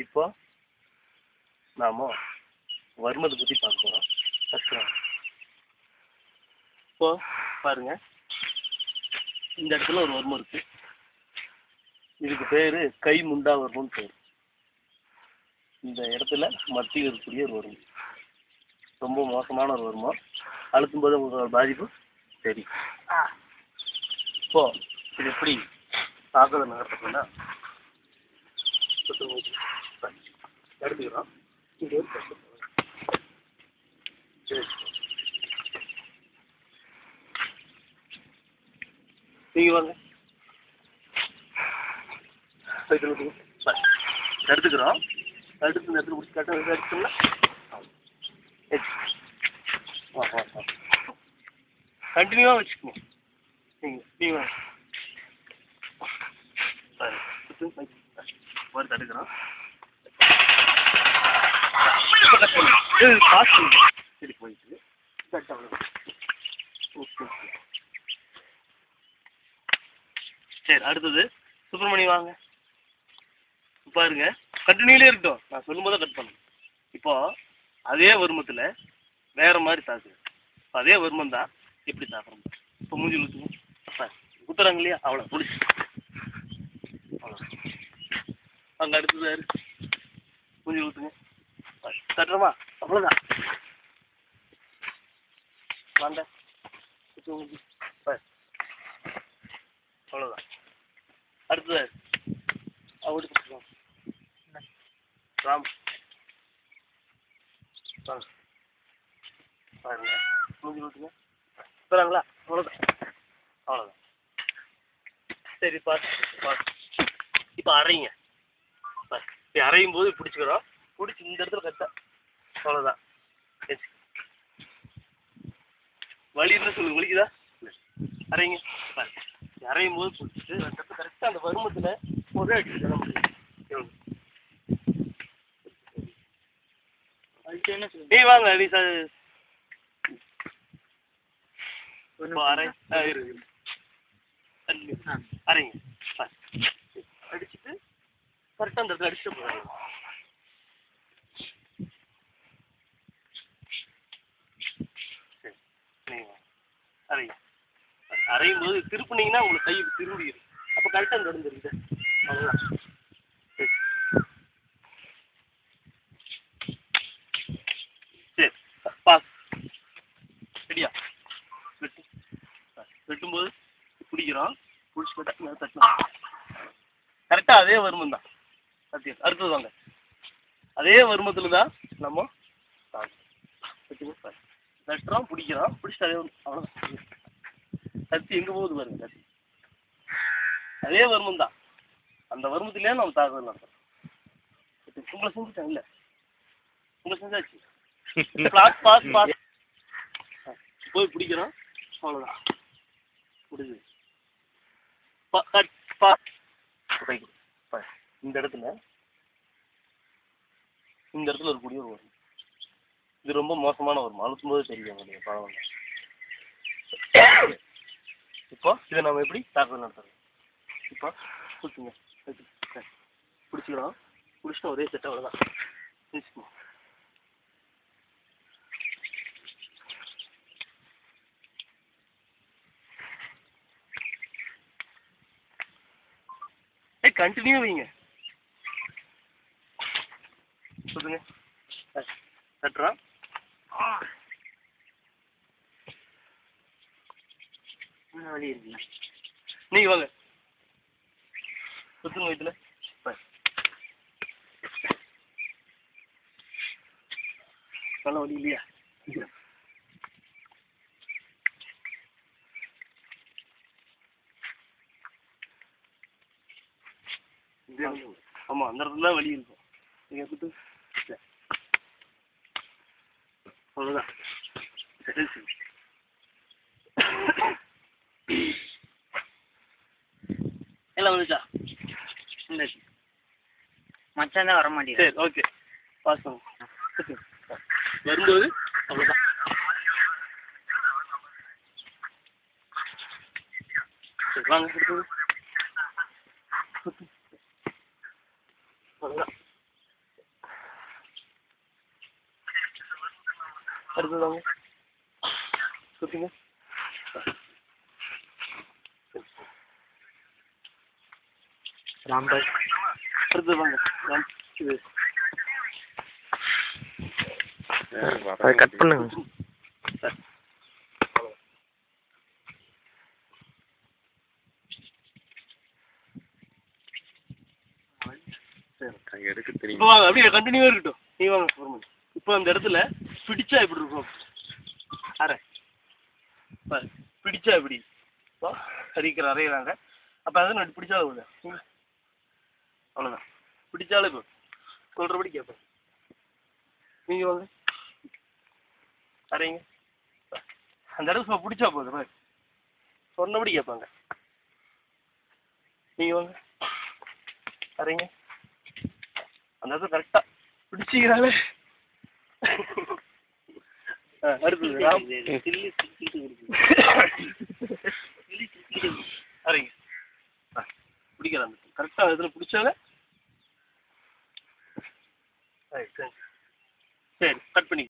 இப்போ நாம வர்மத்தை பற்றி பார்க்க போகிறோம் ஃபஸ்ட்டு இப்போ பாருங்க இந்த இடத்துல ஒரு வர்மம் இருக்கு இதுக்கு பேர் கை முண்டா வர்மம்னு பேர் இந்த இடத்துல மத்தியில் இருக்கக்கூடிய ஒரு வர்மம் ரொம்ப மோசமான ஒரு வர்மம் அழுத்தும் போது உங்களுக்கு ஒரு பாதிப்பு தெரியும் இப்போ இது எப்படி தாக்குதல் நடத்தணும்னா எடுத்துக்கிறோம் இது ஒரு கஷ்டம். சரி. நீங்க வாங்க சைக்கிள் விட்டுங்க. சரி. எடுத்துக்கிறோம் எடுத்து இந்த இடத்துல பிடிச்சி கட்ட எடுத்துங்களா வா வா வா கண்டினியூவாக வச்சுக்கோங்க நீங்கள் நீங்கள் வாங்க சரி சுத்து, சரி. ஒரு தடுக்கிறோம் இது காசு சரி போயிட்டு கட் அவ்வளோ ஓகே சரி அடுத்தது சுப்பிரமணியம் வாங்க பாருங்க கண்டினியூலே இருக்கட்டும் நான் சொல்லும்போது கட் பண்ணணும் இப்போ அதே வருமத்தில் வேற மாதிரி தாக்குது இப்போ அதே வருமம் தான் எப்படி தாக்குறோம் இப்போ மூஞ்சி ஊற்றுங்க குத்துறாங்க இல்லையா அவ்வளோ முடிச்சு அவ்வளோ அங்கே அடுத்தது யாரு மூஞ்சி ஊற்றுங்க தட்டுறமா அவ்வளோதான் வாங்க குத்து மூஞ்சி பாரு. அவ்வளோதான் அடுத்தது யாரு அவடு கொடுத்துருவோம் ராம் வாங்க பாருங்க மூஞ்சி ஊற்றுங்க போகிறாங்களா அவ்வளோதான் அவ்வளோதான் சரி பார்த்து பார்த்து இப்போ அரைங்க பாரு. இப்படி அரையும் போது பிடிச்சிக்கிறோம் பிடிச்சி இந்த இடத்துல கட்டா அவ்வளோதான் சரி. வலி இருந்தால் சொல்லுங்க வலிக்குதா இல்லை. அரைங்க பாரு. இப்படி அரையும் போது பிடிச்சிட்டு அந்த இடத்துல கரெக்டாக அந்த வருமத்தில் ஒரே அடிச்சு தர முடியும் நீ வாங்க நீ சார் இப்போ அரை ஆ இரு இரு. தள்ளி. அரைங்க பாரு. அடிச்சிட்டு கரெக்டாக அந்த இடத்துல அடிச்சுட்டு போகிறாங்க சரி நீங்கள் அரைங்க அரையும் போது திருப்புனீங்கன்னா உங்களுக்கு கை இப்படி திரும்பிடும் அப்போ கரெக்டாக அந்த இடம் தெரியுது அவ்வளோதான் சரி. சரி பாஸ் ரெடியா வெட்டு வெட்டும்போது பிடிக்கிறோம் பிடிச்சி போட்டா தட்டணும் கரெக்டாக அதே வருமம் தான் சத்தியம் அடுத்தது வாங்க அதே வருமத்தில் தான் நம்ம தாங்க தட்டுறோம் பிடிக்கிறோம் பிடிச்சிட்டு அதே அவ்வளோதான் கத்தி எங்கே போகுது பாருங்க கத்தி அதே வருமம் தான் அந்த வருமத்திலே நம்ம தாக்குதல் நடத்துறோம் உங்களை செஞ்சுட்டேன் இல்லை உங்களை செஞ்சாச்சு பாஸ் பாஸ் பாஸ் போய் பிடிக்கிறோம் அவ்வளோதான் முடிஞ்சது பா கட் பா ரைட் பா இந்த இடத்துல இந்த இடத்துல ஒரு குடியூர் வரும் இது ரொம்ப மோசமான வரும் அழுத்தும் போது தெரியும் நீங்கள் பரவாயில்ல இப்போ இதை நம்ம எப்படி தாக்குதல் நடத்துறோம் இப்போ குத்துங்க பிடிச்சிக்கிறோம் பிடிச்சிட்டு ஒரே செட் அவ்வளோதான் பிடிச்சிக்கணும் ஏய் கண்டினியூ வைங்க சொல்லுங்க தட்டுறான் வழி இருக்குங்க நீங்க வாங்க சுத்துங்க இதுல நல்ல வழி இல்லையா இது ஆமா அந்த இடத்துல தான் வலி இருக்கும் நீங்க குத்து இல்ல. அவ்வளவுதான் சரி சரி எல்லாம் வந்துச்சா இந்த மச்சான் தான் வர மாட்டேங்குது சரி ஓகே பாஸ் பண்ணுங்க குத்துங்க. வரும்போது அவ்வளோதான் சரி வாங்க அடுத்தது. குத்து. அவ்வளோதான் அடுத்தது வாங்க சுற்றுங்க ராம்தாஸ் அடுத்தது வாங்க ராம் இது அதை கட் பண்ணுங்க எடுக்க இப்போ தெரியும் வாங்க அப்படியே கண்டினியூவாக இருக்கட்டும் நீ வாங்க சுப்பிரமணி இப்போ அந்த இடத்துல பிடிச்சா எப்படி இருக்கும் அரை பாரு பிடிச்சா எப்படி இப்போ அரிக்கிற அரைகிறாங்க அப்போ அதை நான் பிடிச்சா விட அவ்வளோதான் பிடிச்சாலே இப்போ சொல்கிறபடி கேட்பேன் நீங்கள் வாங்க அரைங்க அந்த இடத்துல பிடிச்சா போதும் பாரு சொன்னபடி கேட்பாங்க நீங்கள் வாங்க அரைங்க அந்த இடத்துல கரெக்டாக பிடிச்சிக்கிறாலே ஆ, அடுத்தது ராம் சரிங்க ஆ பிடிக்கிறாங்க கரெக்டாக இதில் பிடிச்சாலே சரி சரி சரி கட் பண்ணி